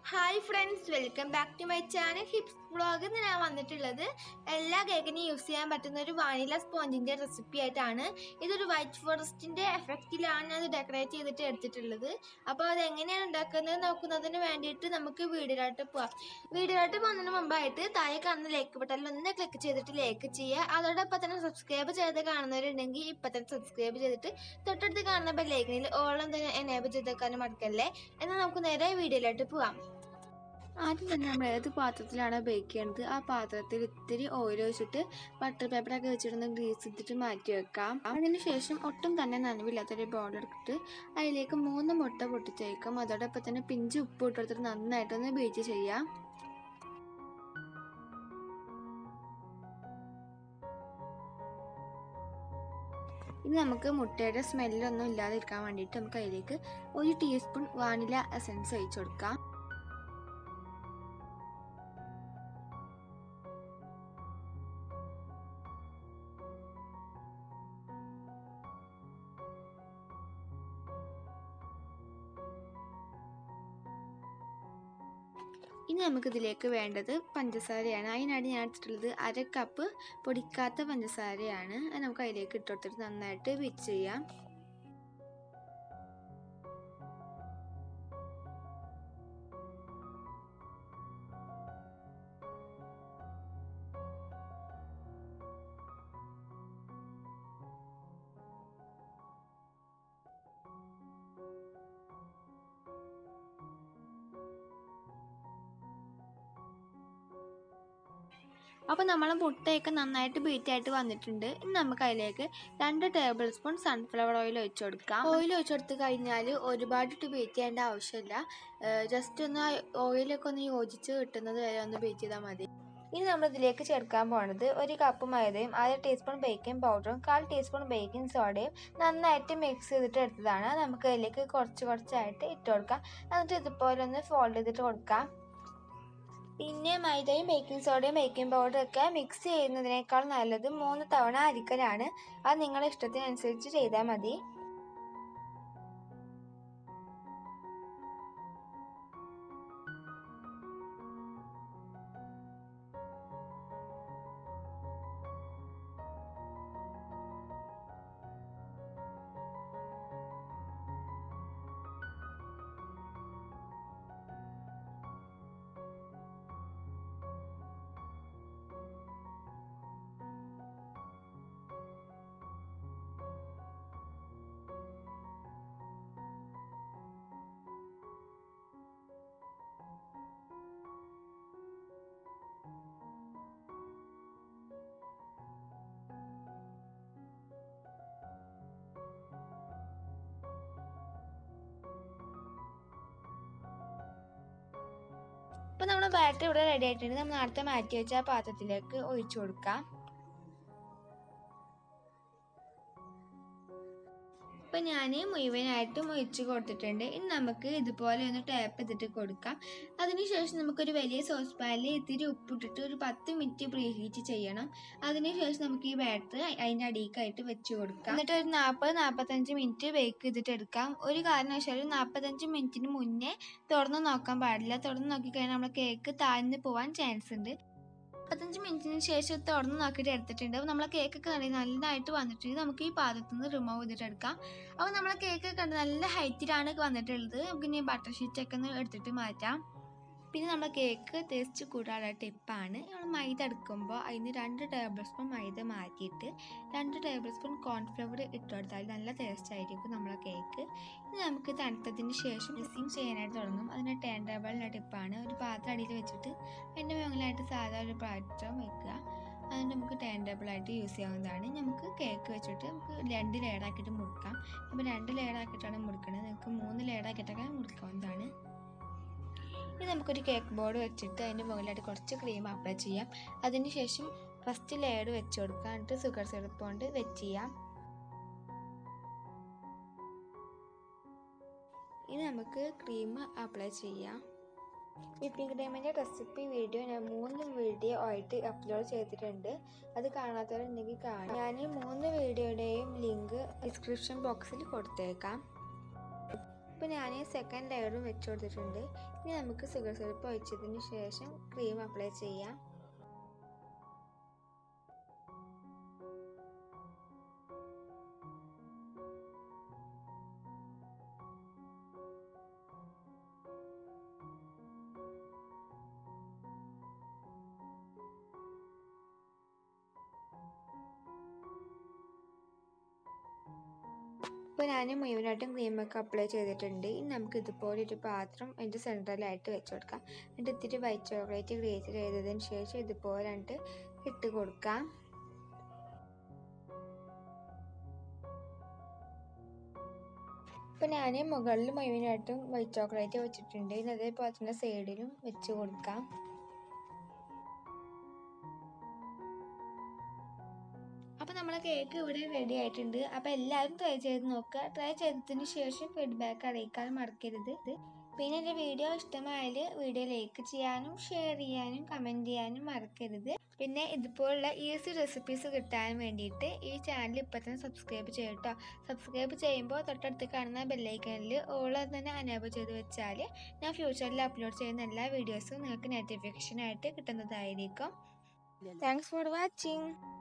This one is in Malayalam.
hi friends welcome back to my channel hips vlog ഇന്ന് ഞാൻ വന്നിട്ടുള്ളത് എല്ലാ കേക്കിനും യൂസ് ചെയ്യാൻ പറ്റുന്ന ഒരു വാനില സ്പോഞ്ചിൻ്റെ റെസിപ്പി ആയിട്ടാണ് ഇതൊരു വൈറ്റ് ഫോറസ്റ്റിൻ്റെ എഫക്റ്റിലാണ് ഞാൻ ഇത് ഡെക്കറേറ്റ് ചെയ്തിട്ട് എടുത്തിട്ടുള്ളത് അപ്പോൾ അത് എങ്ങനെയാണ് ഉണ്ടാക്കുന്നത് നോക്കുന്നതിന് വേണ്ടിയിട്ട് നമുക്ക് വീഡിയോയിലോട്ട് പോവാം വീഡിയോയിലോട്ട് പോകുന്നതിന് മുമ്പായിട്ട് താഴെ കാണുന്ന ലേക്ക് ബട്ടണിൽ ഒന്ന് ക്ലിക്ക് ചെയ്തിട്ട് ലേക്ക് ചെയ്യുക അതോടൊപ്പം തന്നെ സബ്സ്ക്രൈബ് ചെയ്ത് കാണുന്നവരുണ്ടെങ്കിൽ ഇപ്പം തന്നെ സബ്സ്ക്രൈബ് ചെയ്തിട്ട് തൊട്ടടുത്ത് കാണുന്ന ബെല്ലൈക്കനിൽ ഓളം തന്നെ എനേബിൾ ചെയ്തേക്കാനും മറക്കല്ലേ എന്നാൽ നമുക്ക് നേരെ വീഡിയോയിലോട്ട് പോവാം ആദ്യം തന്നെ നമ്മൾ ഏത് പാത്രത്തിലാണ് ബേക്ക് ചെയ്യേണ്ടത് ആ പാത്രത്തിൽ ഇത്തിരി ഓയിൽ ഒഴിച്ചിട്ട് ബട്ടർ പേപ്പറൊക്കെ വെച്ചിട്ടൊന്ന് ഗ്രീസ് ഇട്ടിട്ട് മാറ്റി വെക്കാം അതിനുശേഷം ഒട്ടും തന്നെ നനവില്ലാത്തൊരു ബോൾ എടുത്തിട്ട് അതിലേക്ക് മൂന്ന് മുട്ട പൊട്ടിച്ചേക്കാം അതോടൊപ്പം തന്നെ പിഞ്ച് ഉപ്പ് ഇട്ടെടുത്തിട്ട് നന്നായിട്ടൊന്ന് ബീറ്റ് ചെയ്യാം ഇനി നമുക്ക് മുട്ടയുടെ സ്മെല്ലൊന്നും ഇല്ലാതിരിക്കാൻ വേണ്ടിയിട്ട് നമുക്ക് അതിലേക്ക് ഒരു ടീസ്പൂൺ വാനില എസൻസ് ഒഴിച്ചു കൊടുക്കാം ഇനി നമുക്കിതിലേക്ക് വേണ്ടത് പഞ്ചസാരയാണ് അതിനായിട്ട് ഞാൻ എടുത്തിട്ടുള്ളത് അര കപ്പ് പൊടിക്കാത്ത പഞ്ചസാരയാണ് അത് നമുക്ക് അതിലേക്ക് ഇട്ട് കൊടുത്തിട്ട് നന്നായിട്ട് ബീറ്റ് ചെയ്യാം അപ്പോൾ നമ്മൾ മുട്ടയൊക്കെ നന്നായിട്ട് ബീറ്റ് ആയിട്ട് വന്നിട്ടുണ്ട് ഇനി നമുക്ക് അതിലേക്ക് രണ്ട് ടേബിൾ സ്പൂൺ സൺഫ്ലവർ ഓയിൽ ഒഴിച്ചു കൊടുക്കാം ഓയിൽ ഒഴിച്ചു കൊടുത്ത് കഴിഞ്ഞാൽ ഒരുപാട് ഇട്ട് ബീറ്റ് ചെയ്യേണ്ട ആവശ്യമില്ല ജസ്റ്റ് ഒന്ന് ഓയിലൊക്കെ ഒന്ന് യോജിച്ച് കിട്ടുന്നത് വരെ ഒന്ന് ബീറ്റ് ചെയ്താൽ മതി ഇനി നമ്മൾ ഇതിലേക്ക് ചേർക്കാൻ പോണത് ഒരു കപ്പ് മൈദയും അര ടീസ്പൂൺ ബേക്കിംഗ് പൗഡറും കാൽ ടീസ്പൂൺ ബേക്കിംഗ് സോഡയും നന്നായിട്ട് മിക്സ് ചെയ്തിട്ട് എടുത്തതാണ് നമുക്ക് അതിലേക്ക് കുറച്ച് കുറച്ചായിട്ട് ഇട്ട് കൊടുക്കാം എന്നിട്ട് ഇതുപോലെ ഒന്ന് ഫോൾഡ് ചെയ്തിട്ട് കൊടുക്കാം പിന്നെ മൈദയും ബേക്കിംഗ് സോഡയും ബേക്കിംഗ് പൗഡറും ഒക്കെ മിക്സ് ചെയ്യുന്നതിനേക്കാൾ നല്ലത് മൂന്ന് തവണ അരിക്കലാണ് അത് നിങ്ങളുടെ ഇഷ്ടത്തിനനുസരിച്ച് ചെയ്താൽ മതി ഇപ്പം നമ്മുടെ ബാറ്ററി ഇവിടെ റെഡി ആയിട്ടുണ്ട് നമ്മൾ നേരത്തെ മാറ്റി വെച്ച ആ പാത്രത്തിലേക്ക് ഒഴിച്ചു കൊടുക്കാം ഇപ്പം ഞാൻ മുഴുവനായിട്ടും ഒഴിച്ച് കൊടുത്തിട്ടുണ്ട് ഇനി നമുക്ക് ഇതുപോലെ ഒന്ന് ടാപ്പ് ചെയ്തിട്ട് കൊടുക്കാം അതിനുശേഷം നമുക്കൊരു വലിയ സോസ് പാനിൽ ഇത്തിരി ഉപ്പിട്ടിട്ട് ഒരു പത്ത് മിനിറ്റ് പ്രീ ഹീറ്റ് ചെയ്യണം അതിനുശേഷം നമുക്ക് ഈ ബാറ്ററി അതിൻ്റെ അടിയിക്കായിട്ട് വെച്ച് കൊടുക്കാം എന്നിട്ട് ഒരു നാൽപ്പത് നാൽപ്പത്തഞ്ച് മിനിറ്റ് ബേക്ക് ചെയ്തിട്ട് എടുക്കാം ഒരു കാരണവശാലും നാൽപ്പത്തഞ്ച് മിനിറ്റിന് മുന്നേ തുറന്ന് നോക്കാൻ പാടില്ല തുറന്ന് നോക്കിക്കഴിഞ്ഞാൽ നമ്മുടെ കേക്ക് താഴ്ന്നു പോകാൻ ചാൻസ് ഉണ്ട് മുപ്പത്തഞ്ച് മിനിറ്റിന് ശേഷം തുറന്ന് നോക്കിയിട്ട് എടുത്തിട്ടുണ്ട് അപ്പോൾ നമ്മളെ കേക്കൊക്കെ കണ്ടി നല്ലതായിട്ട് വന്നിട്ടുണ്ട് നമുക്ക് ഈ പാത്രത്തിൽ നിന്ന് റിമൂവ് ചെയ്തിട്ട് എടുക്കാം അപ്പോൾ നമ്മളെ കേക്ക് കണ്ട് നല്ല ഹൈറ്റിലാണ് വന്നിട്ടുള്ളത് നമുക്ക് ഇനി ബട്ടർ ഷീറ്റൊക്കെ ഒന്ന് എടുത്തിട്ട് മാറ്റാം പിന്നെ നമ്മുടെ കേക്ക് ടേസ്റ്റ് കൂടാനുള്ള ടിപ്പാണ് നമ്മൾ മൈദ എടുക്കുമ്പോൾ അതിന് രണ്ട് ടേബിൾ സ്പൂൺ മൈദ മാറ്റിയിട്ട് രണ്ട് ടേബിൾ സ്പൂൺ കോൺഫ്ലവർ ഇട്ട് കൊടുത്താൽ നല്ല ടേസ്റ്റ് ആയിരിക്കും നമ്മളെ കേക്ക് ഇനി നമുക്ക് തണുത്തതിന് ശേഷം മിക്സിങ് ചെയ്യാനായിട്ട് തുടങ്ങും അതിന് ടേൺ ടേബിളിൻ്റെ ടിപ്പാണ് ഒരു പാത്രം അടിയിൽ വെച്ചിട്ട് അതിൻ്റെ മുകളിലായിട്ട് സാധാ ഒരു പാത്രം വെക്കുക അതിന് നമുക്ക് ടേൺ ടേബിളായിട്ട് യൂസ് ചെയ്യാവുന്നതാണ് നമുക്ക് കേക്ക് വെച്ചിട്ട് നമുക്ക് രണ്ട് ലെയറാക്കിയിട്ട് മുറിക്കാം അപ്പോൾ രണ്ട് ലെയറാക്കിയിട്ടാണ് മുറിക്കുന്നത് നിങ്ങൾക്ക് മൂന്ന് ലെയറാക്കിയിട്ടൊക്കെ മുറിക്കാവുന്നതാണ് ഇനി നമുക്കൊരു കേക്ക് ബോർഡ് വെച്ചിട്ട് അതിൻ്റെ മുകളിലായിട്ട് കുറച്ച് ക്രീം അപ്ലൈ ചെയ്യാം അതിനുശേഷം ഫസ്റ്റ് ലെയർ വെച്ച് കൊടുക്കുക എന്നിട്ട് സുഗർ സിറപ്പ് കൊണ്ട് വെച്ച് ചെയ്യാം ഇനി നമുക്ക് ക്രീം അപ്ലൈ ചെയ്യാം വിപ്പിംഗ് ക്രീമിൻ്റെ റെസിപ്പി വീഡിയോ ഞാൻ മൂന്ന് വീഡിയോ ആയിട്ട് അപ്ലോഡ് ചെയ്തിട്ടുണ്ട് അത് കാണാത്തവരുണ്ടെങ്കിൽ കാണാം ഞാൻ ഈ മൂന്ന് വീഡിയോയുടെയും ലിങ്ക് ഡിസ്ക്രിപ്ഷൻ ബോക്സിൽ കൊടുത്തേക്കാം അപ്പോൾ ഞാൻ സെക്കൻഡ് ലെയറും വെച്ച് കൊടുത്തിട്ടുണ്ട് ഇനി നമുക്ക് സിഗർ സിറപ്പ് ഒഴിച്ചതിന് ശേഷം ക്രീം അപ്ലൈ ചെയ്യാം ഇപ്പോൾ ഞാൻ മുഴുവനായിട്ടും ക്രീമൊക്കെ അപ്ലൈ ചെയ്തിട്ടുണ്ട് ഇനി നമുക്ക് ഇതുപോലെ ഒരു പാത്രം അതിൻ്റെ സെൻട്രലായിട്ട് വെച്ച് കൊടുക്കാം എന്നിട്ട് ഇത്തിരി വൈറ്റ് ചോക്ലേറ്റ് ഗ്രേറ്റ് ചെയ്തതിന് ശേഷം ഇതുപോലെ എന്നിട്ട് ഇട്ട് കൊടുക്കാം ഇപ്പോൾ ഞാൻ മുകളിൽ മുഴുവനായിട്ടും വൈറ്റ് ചോക്ലേറ്റ് വെച്ചിട്ടുണ്ട് ഇനി അതേപോലെ തന്നെ സൈഡിലും വെച്ച് കൊടുക്കാം അപ്പോൾ നമ്മളെ കേക്ക് ഇവിടെ റെഡി ആയിട്ടുണ്ട് അപ്പോൾ എല്ലാവരും ട്രൈ ചെയ്ത് നോക്കുക ട്രൈ ചെയ്തതിന് ശേഷം ഫീഡ്ബാക്ക് അറിയിക്കാൻ മറക്കരുത് പിന്നെ എൻ്റെ വീഡിയോ ഇഷ്ടമായാൽ വീഡിയോ ലൈക്ക് ചെയ്യാനും ഷെയർ ചെയ്യാനും കമൻറ്റ് ചെയ്യാനും മറക്കരുത് പിന്നെ ഇതുപോലുള്ള ഈസി റെസിപ്പീസ് കിട്ടാൻ വേണ്ടിയിട്ട് ഈ ചാനൽ ഇപ്പോൾ തന്നെ സബ്സ്ക്രൈബ് ചെയ്യട്ടോ സബ്സ്ക്രൈബ് ചെയ്യുമ്പോൾ തൊട്ടടുത്ത് കാണുന്ന ബെല്ലൈക്കനിൽ ഓൾ തന്നെ അനേബിൾ ചെയ്ത് വെച്ചാൽ ഞാൻ ഫ്യൂച്ചറിൽ അപ്ലോഡ് ചെയ്യുന്ന എല്ലാ വീഡിയോസും നിങ്ങൾക്ക് നോട്ടിഫിക്കേഷൻ ആയിട്ട് കിട്ടുന്നതായിരിക്കും താങ്ക്സ് ഫോർ വാച്ചിങ്